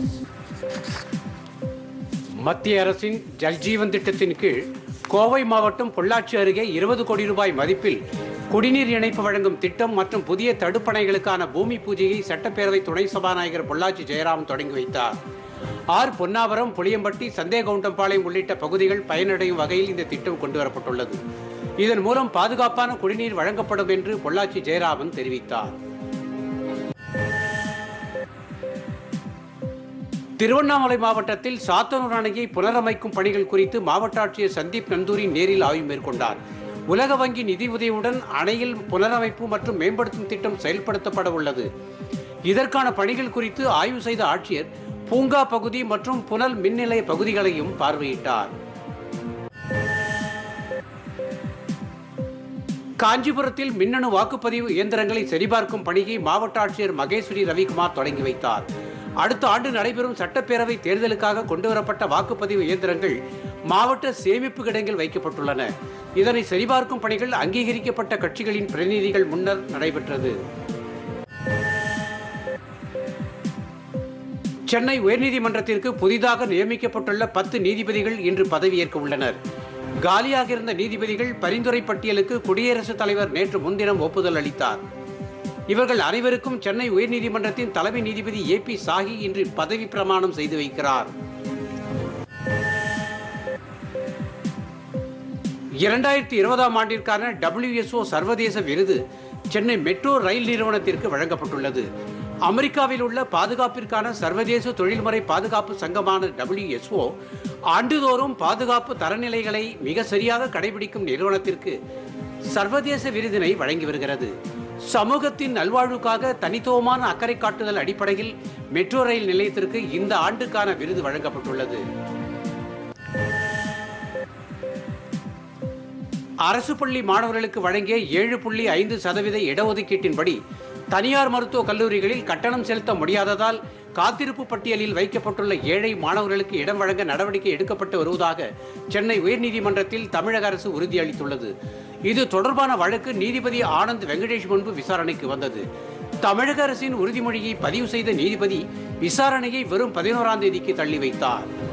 மத்திய அரசின் ஜல்ஜீவன் திட்டத்தின் கீழ் கோவை மாவட்டம் பொள்ளாச்சி அருகே இருபது கோடி ரூபாய் மதிப்பில் குடிநீர் இணைப்பு வழங்கும் திட்டம் மற்றும் புதிய தடுப்பணைகளுக்கான பூமி பூஜையை சட்டப்பேரவை துணை சபாநாயகர் பொள்ளாச்சி ஜெயராம் தொடங்கி வைத்தார் ஆர் பொன்னாவரம் புளியம்பட்டி சந்தேகவுண்டம்பாளையம் உள்ளிட்ட பகுதிகள் பயனடையும் வகையில் இந்த திட்டம் கொண்டுவரப்பட்டுள்ளது இதன் மூலம் பாதுகாப்பான குடிநீர் வழங்கப்படும் என்று பொள்ளாச்சி ஜெயராமன் தெரிவித்தார் திருவண்ணாமலை மாவட்டத்தில் சாத்தனூர் அணையை புனரமைக்கும் பணிகள் குறித்து மாவட்ட ஆட்சியர் சந்தீப் நந்தூரி நேரில் ஆய்வு மேற்கொண்டார் உலக வங்கி நிதி உதவியுடன் அணையில் புனரமைப்பு மற்றும் மேம்படுத்தும் திட்டம் செயல்படுத்தப்பட உள்ளது இதற்கான பணிகள் குறித்து ஆய்வு செய்த ஆட்சியர் பூங்கா பகுதி மற்றும் புனல் மின் நிலைய பகுதிகளையும் பார்வையிட்டார் காஞ்சிபுரத்தில் மின்னணு வாக்குப்பதிவு இயந்திரங்களை சரிபார்க்கும் பணியை மாவட்ட ஆட்சியர் மகேஸ்வரி ரவிக்குமார் தொடங்கி வைத்தார் அடுத்த ஆண்டு நடைபெறும் சட்டப்பேரவை தேர்தலுக்காக கொண்டுவரப்பட்ட வாக்குப்பதிவு இயந்திரங்கள் மாவட்ட சேமிப்பு கிடங்கில் வைக்கப்பட்டுள்ளன இதனை சரிபார்க்கும் பணிகள் அங்கீகரிக்கப்பட்ட கட்சிகளின் பிரதிநிதிகள் முன்னர் நடைபெற்றது சென்னை உயர்நீதிமன்றத்திற்கு புதிதாக நியமிக்கப்பட்டுள்ள பத்து நீதிபதிகள் இன்று பதவியேற்க உள்ளனர் காலியாக இருந்த நீதிபதிகள் பரிந்துரை பட்டியலுக்கு குடியரசுத் தலைவர் நேற்று முன்தினம் ஒப்புதல் அளித்தார் இவர்கள் அனைவருக்கும் சென்னை உயர்நீதிமன்றத்தின் தலைமை நீதிபதி ஏ பி சாஹி இன்று பதவி பிரமாணம் செய்து வைக்கிறார் இரண்டாயிரத்தி இருபதாம் ஆண்டிற்கான டபிள்யூஎஸ்ஓ சர்வதேச விருது சென்னை மெட்ரோ ரயில் நிறுவனத்திற்கு வழங்கப்பட்டுள்ளது அமெரிக்காவில் உள்ள பாதுகாப்பிற்கான சர்வதேச தொழில்முறை பாதுகாப்பு சங்கமான டபிள்யூஎஸ்ஓ ஆண்டுதோறும் பாதுகாப்பு தரநிலைகளை மிக சரியாக கடைபிடிக்கும் நிறுவனத்திற்கு சர்வதேச விருதினை வழங்கி வருகிறது சமூகத்தின் நல்வாழ்வுக்காக தனித்துவமான அக்கறை காட்டுதல் அடிப்படையில் மெட்ரோ ரயில் நிலையத்திற்கு இந்த ஆண்டுக்கான விருது வழங்கப்பட்டுள்ளது அரசு பள்ளி மாணவர்களுக்கு வழங்கிய ஏழு புள்ளி ஐந்து சதவீத இடஒதுக்கீட்டின்படி தனியார் மருத்துவக் கல்லூரிகளில் கட்டணம் செலுத்த முடியாததால் காத்திருப்பு பட்டியலில் வைக்கப்பட்டுள்ள ஏழை மாணவர்களுக்கு இடம் வழங்க நடவடிக்கை எடுக்கப்பட்டு வருவதாக சென்னை உயர்நீதிமன்றத்தில் தமிழக அரசு உறுதியளித்துள்ளது இது தொடர்பான வழக்கு நீதிபதி ஆனந்த் வெங்கடேஷ் முன்பு விசாரணைக்கு வந்தது தமிழக அரசின் உறுதிமொழியை பதிவு செய்த நீதிபதி விசாரணையை வெறும் பதினோராம் தேதிக்கு தள்ளி வைத்தார்